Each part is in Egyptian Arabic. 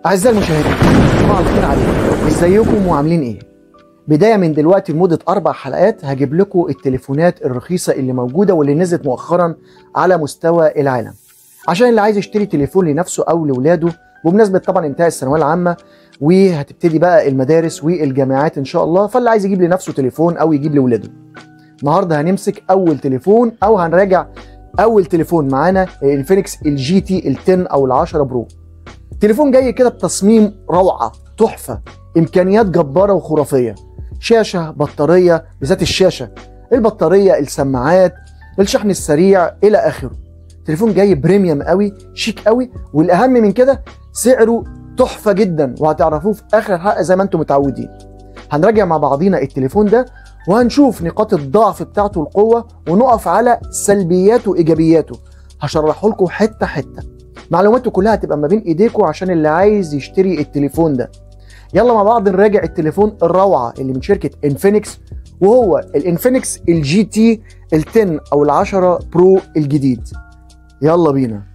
أعزائي المشاهدين صباح الخير عليكم ازيكم وعاملين ايه؟ بداية من دلوقتي لمدة أربع حلقات هجيب لكم التليفونات الرخيصة اللي موجودة واللي نزلت مؤخرا على مستوى العالم عشان اللي عايز يشتري تليفون لنفسه أو لولاده بمناسبة طبعا انتهاء الثانوية العامة وهتبتدي بقى المدارس والجامعات إن شاء الله فاللي عايز يجيب لنفسه تليفون أو يجيب لولاده النهارده هنمسك أول تليفون أو هنراجع أول تليفون معانا الانفينكس الجي تي ال 10 أو ال 10 برو تليفون جاي كده بتصميم روعه تحفه امكانيات جباره وخرافيه شاشه بطاريه بالذات الشاشه البطاريه السماعات الشحن السريع الى اخره تليفون جاي بريميوم قوي شيك قوي والاهم من كده سعره تحفه جدا وهتعرفوه في اخر الحلقه زي ما انتم متعودين هنراجع مع بعضينا التليفون ده وهنشوف نقاط الضعف بتاعته القوه ونقف على سلبياته وايجابياته هشرحه لكم حته حته معلوماته كلها هتبقى ما بين ايديكم عشان اللي عايز يشتري التليفون ده يلا مع بعض نراجع التليفون الروعه اللي من شركه انفينكس وهو الانفينكس الجي تي ال 10 او ال 10 برو الجديد يلا بينا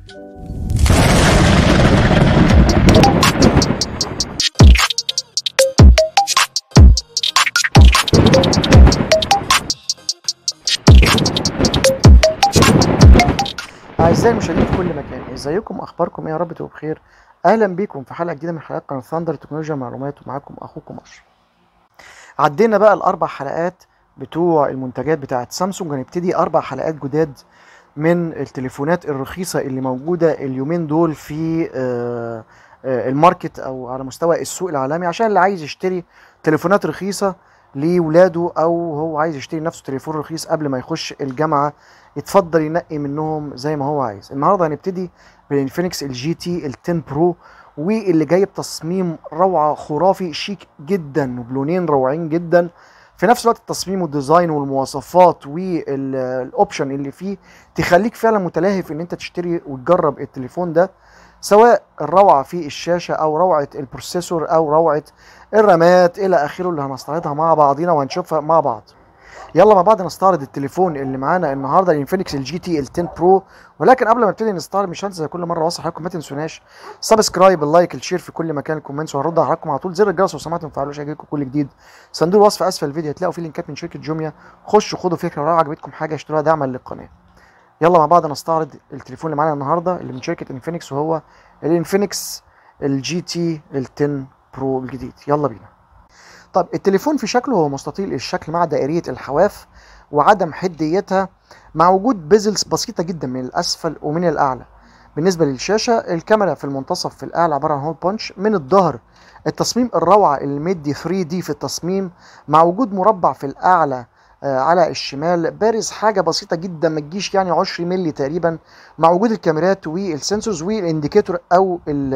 أعزائي المشاهدين في كل مكان ازيكم اخباركم ايه يا رب تبقوا بخير اهلا بيكم في حلقه جديده من حلقات قناه ثاندر تكنولوجيا معلومات ومعاكم اخوكم اشرف عدينا بقى الاربع حلقات بتوع المنتجات بتاعه سامسونج هنبتدي اربع حلقات جداد من التليفونات الرخيصه اللي موجوده اليومين دول في آه، آه، الماركت او على مستوى السوق العالمي عشان اللي عايز يشتري تليفونات رخيصه لولاده او هو عايز يشتري نفسه تليفون رخيص قبل ما يخش الجامعه يتفضل ينقي منهم زي ما هو عايز النهارده هنبتدي بالانفينكس الجي تي ال 10 برو واللي جاي بتصميم روعه خرافي شيك جدا وبلونين روعين جدا في نفس الوقت التصميم والديزاين والمواصفات والاوبشن اللي فيه تخليك فعلا متلهف ان انت تشتري وتجرب التليفون ده سواء الروعه في الشاشه او روعه البروسيسور او روعه الرامات الى اخره اللي هنستعرضها مع بعضينا وهنشوفها مع بعض يلا مع بعض نستعرض التليفون اللي معانا النهارده الانفينكس الجي تي ال 10 برو ولكن قبل ما نبتدي نستعرض مش هنسى زي كل مره اوصي حضراتكم ما تنسوناش سبسكرايب اللايك الشير في كل مكان الكومنتس وهرد على حضراتكم على طول زر الجرس لو سمحتوا ما تفعلوش هيجيلكم كل جديد صندوق الوصف اسفل الفيديو هتلاقوا فيه لينكات من شركه جوميا خشوا خدوا فكره ولو عجبتكم حاجه اشتروها دعما للقناه يلا مع بعض نستعرض التليفون اللي معانا النهارده اللي من شركه انفينكس وهو الانفينكس الجي تي ال 10 برو الجديد يلا بينا طب التليفون في شكله هو مستطيل الشكل مع دائريه الحواف وعدم حديتها مع وجود بيزلز بسيطه جدا من الاسفل ومن الاعلى بالنسبه للشاشه الكاميرا في المنتصف في الاعلى عباره عن هول بانش من الظهر التصميم الروعه اللي مدي 3 دي في التصميم مع وجود مربع في الاعلى آه، على الشمال بارز حاجه بسيطه جدا ما تجيش يعني 20 مللي تقريبا مع وجود الكاميرات والسنسورز والانديكيتور او ال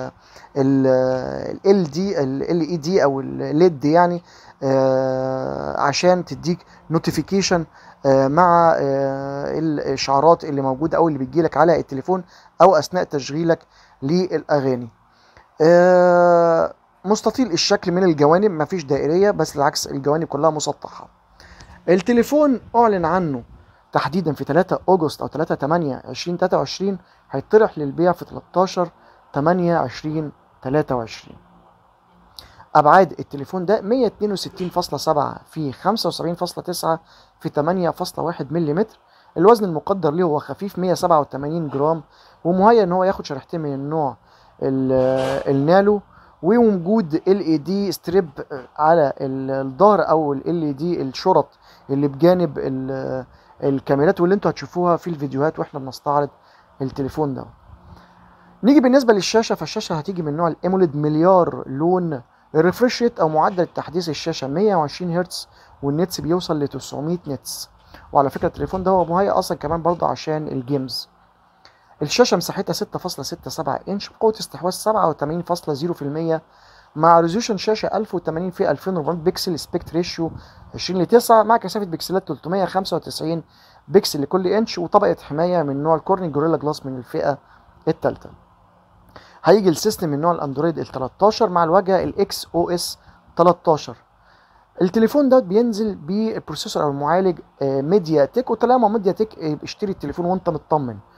ال دي ال اي دي او الليد يعني آه، عشان تديك نوتيفيكيشن مع آه، الاشعارات اللي موجوده او اللي بتجيلك على التليفون او اثناء تشغيلك للاغاني آه، مستطيل الشكل من الجوانب مفيش دائريه بس العكس الجوانب كلها مسطحه التليفون اعلن عنه تحديدا في 3 اغسطس او 3 8 2023 هيطرح للبيع في 13 8 2023 ابعاد التليفون ده 162.7 في 75.9 في 8.1 ملم الوزن المقدر له هو خفيف 187 جرام ومهيأ ان هو ياخد شريحتين من النوع ال- النالو ووجود ال اي دي ستريب على ال- الظهر او ال اي دي الشرط اللي بجانب ال- الكاميرات واللي انتوا هتشوفوها في الفيديوهات واحنا بنستعرض التليفون ده نيجي بالنسبه للشاشه فالشاشه هتيجي من نوع الاموليد مليار لون الريفرش ريت او معدل تحديث الشاشه 120 هرتز والنتس بيوصل ل 900 نتس وعلى فكره التليفون ده هو مهيأ اصلا كمان برضه عشان الجيمز الشاشه مساحتها 6.67 انش بقوه استحواذ 87.0% مع ريزولوشن شاشه 1080 في 2400 بكسل سبيكت ريشيو 20 ل 9 مع كثافه بكسلات 395 بكسل لكل انش وطبقه حمايه من نوع الكورنينج جوريلا جلاس من الفئه الثالثه هيجي السيستم من نوع الاندرويد ال 13 مع الواجهه الاكس او اس 13 التليفون ده بينزل بالبروسيسور او المعالج آه، ميديا تك وطالما ميديا تك آه، اشتري التليفون وانت مطمن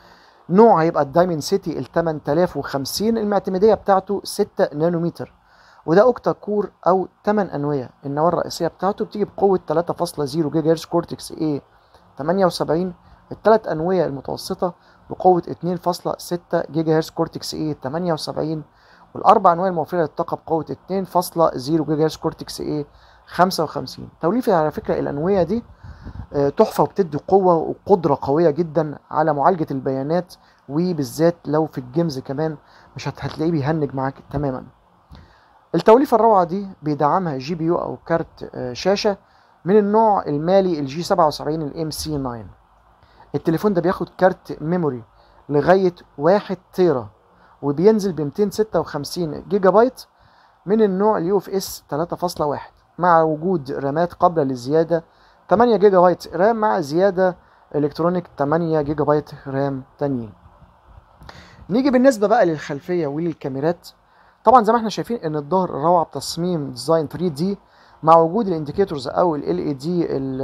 نوع هيبقى الدايمن سيتي ال 8050 المعتمديه بتاعته 6 نانومتر وده اوكتا كور او 8 انويه النواه الرئيسيه بتاعته بتيجي بقوه 3.0 جيجا هرتز كورتكس اي 78 الثلاث انويه المتوسطه بقوه 2.6 جيجا هرتز كورتكس اي 78 والاربع انواع الموفره للطاقه بقوه 2.0 جيجا هرتز كورتكس اي 55 توليفه على فكره الانويه دي آه، تحفه وبتدي قوه وقدره قويه جدا على معالجه البيانات وبالذات لو في الجيمز كمان مش هت- هتلاقيه بيهنج معاك تماما التوليفه الروعه دي بيدعمها جي بي يو او كارت آه، شاشه من النوع المالي الجي 77 الام سي 9 التليفون ده بياخد كارت ميموري لغايه 1 تيرا وبينزل ب 256 جيجا بايت من النوع اليو اف اس 3.1 مع وجود رامات قابله للزياده 8 جيجا بايت رام مع زياده الكترونيك 8 جيجا بايت رام تانيين نيجي بالنسبه بقى للخلفيه وللكاميرات طبعا زي ما احنا شايفين ان الظهر روعه بتصميم ديزاين 3 دي مع وجود الانديكيتورز او ال اي دي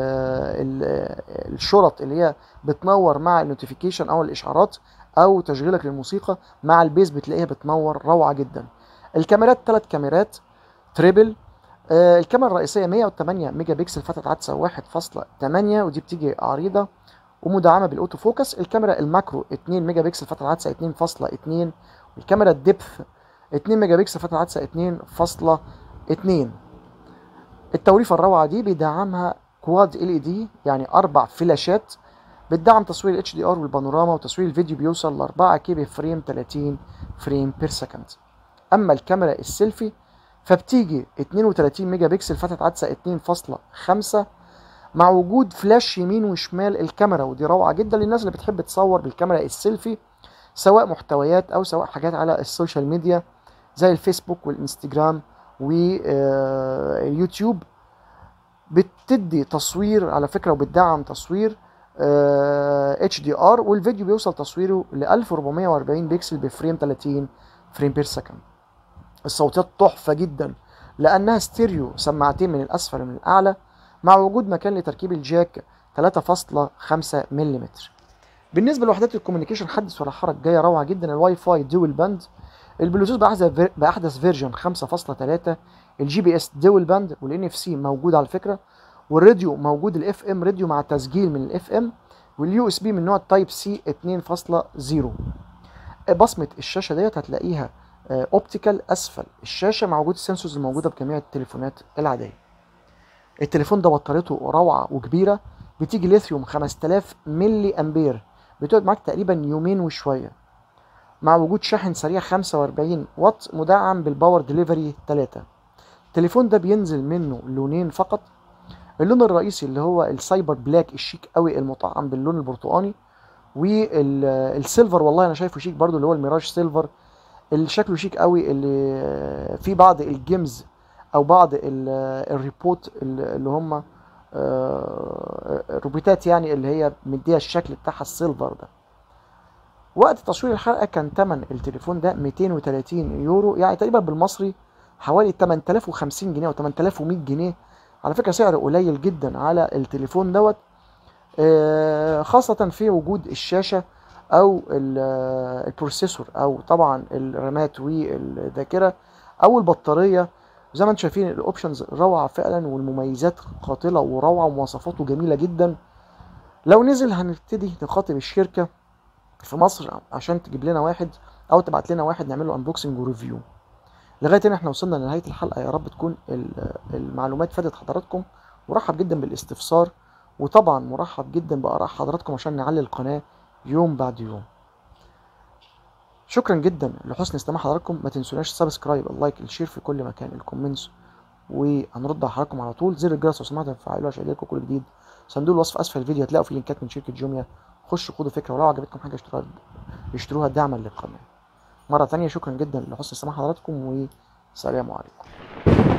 الشرط اللي هي بتنور مع النوتيفيكيشن او الاشعارات او تشغيلك للموسيقى مع البيز بتلاقيها بتنور روعه جدا الكاميرات ثلاث كاميرات تريبل آه الكاميرا الرئيسيه 108 ميجا بكسل فتحه عدسه 1.8 ودي بتيجي عريضه ومدعمه بالاوتو فوكس الكاميرا الماكرو 2 ميجا بكسل فتحه عدسه 2.2 والكاميرا الدبث 2 ميجا بكسل فتحه عدسه 2.2 التوليفه الروعه دي بيدعمها كواد ال اي دي يعني اربع فلاشات بتدعم تصوير الاتش دي ار والبانوراما وتصوير الفيديو بيوصل ل 4 كي بي فريم 30 فريم بير سكند اما الكاميرا السيلفي فبتيجي 32 ميجا بكسل فتحه عدسه 2.5 مع وجود فلاش يمين وشمال الكاميرا ودي روعه جدا للناس اللي بتحب تصور بالكاميرا السيلفي سواء محتويات او سواء حاجات على السوشيال ميديا زي الفيسبوك والانستجرام واليوتيوب بتدي تصوير على فكره وبتدعم تصوير اتش دي ار والفيديو بيوصل تصويره ل 1440 بكسل بفريم 30 فريم بير سكند الصوتيات تحفه جدا لانها ستيريو سماعتين من الاسفل ومن الاعلى مع وجود مكان لتركيب الجاك 3.5 ملم بالنسبه لوحدات الكوميونيكيشن حدث ولا حرج جايه روعه جدا الواي فاي دول باند البلوتوث باحدث باحدث فيرجن 5.3 الجي بي اس دول باند والان اف سي موجود على فكره والراديو موجود الاف ام راديو مع تسجيل من الاف ام واليو اس بي من نوع تايب سي 2.0 بصمه الشاشه ديت هتلاقيها اوبتيكال اسفل الشاشه مع وجود السنسورز الموجوده بجميع التليفونات العاديه التليفون ده بطاريته روعه وكبيره بتيجي ليثيوم 5000 ملي امبير بتقعد معاك تقريبا يومين وشويه مع وجود شاحن سريع 45 واط مدعم بالباور ديليفري 3 التليفون ده بينزل منه لونين فقط اللون الرئيسي اللي هو السايبر بلاك الشيك قوي المطعم باللون البرتقاني والسيلفر والله انا شايفه شيك برضو اللي هو الميراج سيلفر اللي شكله شيك قوي اللي في بعض الجيمز او بعض الريبوت اللي هم الروبوتات يعني اللي هي مديها الشكل بتاعها السيلفر ده وقت تصوير الحلقه كان ثمن التليفون ده 230 يورو يعني تقريبا بالمصري حوالي 8050 جنيه او 8100 جنيه على فكره سعر قليل جدا على التليفون دوت خاصه في وجود الشاشه او البروسيسور او طبعا الرامات والذاكره او البطاريه زي ما انتم شايفين الاوبشنز روعه فعلا والمميزات قاتله وروعه ومواصفاته جميله جدا لو نزل هنبتدي نخاطب الشركه في مصر عشان تجيب لنا واحد او تبعت لنا واحد نعمل له انبوكسنج وريفيو لغايه هنا احنا وصلنا لنهايه الحلقه يا رب تكون المعلومات فادت حضراتكم مرحب جدا بالاستفسار وطبعا مرحب جدا باراء حضراتكم عشان نعلي القناه يوم بعد يوم شكرا جدا لحسن استماع حضراتكم ما تنسوناش السبسكرايب اللايك الشير في كل مكان الكومنتس وهنرد على حضراتكم على طول زر الجرس لو سمعتوا تفعلوه عشان يجيلكم كل جديد صندوق الوصف اسفل الفيديو هتلاقوا فيه لينكات من شركه جوميا خشوا خدوا فكره ولو عجبتكم حاجه اشتروها اشتروها دعما للقناه مره تانية شكرا جدا لحسن استماع حضراتكم والسلام عليكم